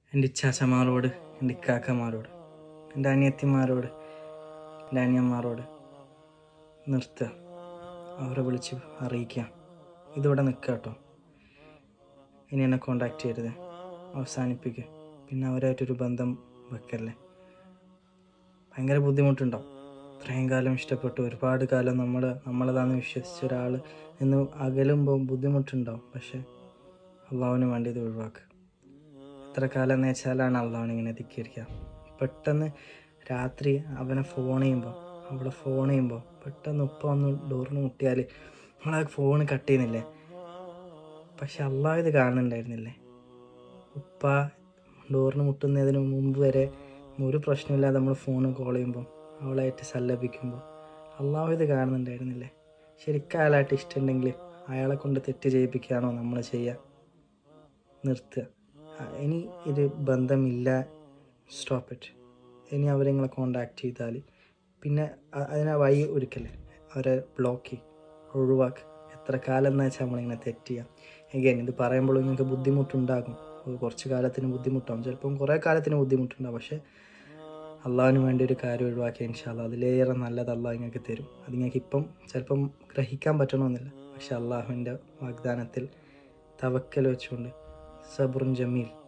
എൻ്റെ ഇച്ഛാച്ചമാരോട് എൻ്റെ ഇക്കാക്കമാരോട് എൻ്റെ അനിയത്തിമാരോട് എൻ്റെ അനിയന്മാരോട് നിർത്തുക അവരെ വിളിച്ച് അറിയിക്കുക ഇതിവിടെ നിൽക്കുക കേട്ടോ ഇനി എന്നെ കോണ്ടാക്ട് ചെയ്യരുത് അവസാനിപ്പിക്കുക പിന്നെ അവരായിട്ടൊരു ബന്ധം വെക്കല്ലേ ഭയങ്കര ബുദ്ധിമുട്ടുണ്ടാവും ഇത്രയും കാലം ഇഷ്ടപ്പെട്ടു ഒരുപാട് കാലം നമ്മൾ നമ്മളതാന്ന് വിശ്വസിച്ച ഒരാൾ നിന്ന് അകലുമ്പോൾ ബുദ്ധിമുട്ടുണ്ടാവും പക്ഷെ അള്ളാഹുവിന് വേണ്ടി ഇത് ഒഴിവാക്കുക എത്ര കാലം എന്ന് വെച്ചാലാണ് അള്ളാഹുവിനെ ഇങ്ങനെ ധിക്കരിക്കുക പെട്ടെന്ന് രാത്രി അവനെ ഫോൺ ചെയ്യുമ്പോൾ അവളെ ഫോൺ ചെയ്യുമ്പോൾ പെട്ടെന്ന് ഉപ്പ വന്ന് ഡോറിന് മുട്ടിയാൽ നമ്മളാ ഫോൺ കട്ട് ചെയ്യുന്നില്ലേ പക്ഷെ അള്ളാഹ് ഇത് കാണുന്നുണ്ടായിരുന്നില്ലേ ഉപ്പ ഡോറിന് മുട്ടുന്നതിന് മുമ്പ് വരെ ഒരു പ്രശ്നമില്ലാതെ നമ്മൾ ഫോൺ കോൾ ചെയ്യുമ്പോൾ അവളായിട്ട് സല്ലപിക്കുമ്പോൾ അള്ളാഹു ഇത് കാണുന്നുണ്ടായിരുന്നില്ലേ ശരിക്കും അയാളായിട്ട് ഇഷ്ടമുണ്ടെങ്കിൽ അയാളെ കൊണ്ട് തെറ്റ് ചെയ്യിപ്പിക്കുകയാണോ നമ്മൾ ചെയ്യുക നിർത്തുക ആ, ഇനി ഇത് ബന്ധമില്ല സ്റ്റോപ്പ് ഇറ്റ് ഇനി അവരെ നിങ്ങളെ കോണ്ടാക്ട് ചെയ്താൽ പിന്നെ അ- അതിനെ വഴി ഒരുക്കല്ലേ അവരെ ബ്ലോക്ക് ചെയ്യും ഒഴിവാക്കുക എത്ര കാലം എന്ന് വെച്ചാൽ നമ്മളിങ്ങനെ തെറ്റ് ചെയ്യാം എഗൈൻ ഇത് പറയുമ്പോൾ നിങ്ങൾക്ക് ബുദ്ധിമുട്ടുണ്ടാകും ഒരു കുറച്ച് കാലത്തിന് ബുദ്ധിമുട്ടാകും ചിലപ്പം കുറേ കാലത്തിന് ബുദ്ധിമുട്ടുണ്ടാകും പക്ഷേ അള്ളാഹിന് വേണ്ടി ഒരു കാര്യം ഒഴിവാക്കിയ ഇൻഷാല്ല അതിലേറെ നല്ലത് അള്ളാഹ് നിങ്ങൾക്ക് തരും അത് നിങ്ങൾക്ക് ഇപ്പം ചിലപ്പം ഗ്രഹിക്കാൻ പറ്റണമെന്നില്ല പക്ഷെ അള്ളാഹുവിൻ്റെ വാഗ്ദാനത്തിൽ തവക്കൽ വെച്ചുകൊണ്ട് സബറും ജമീൽ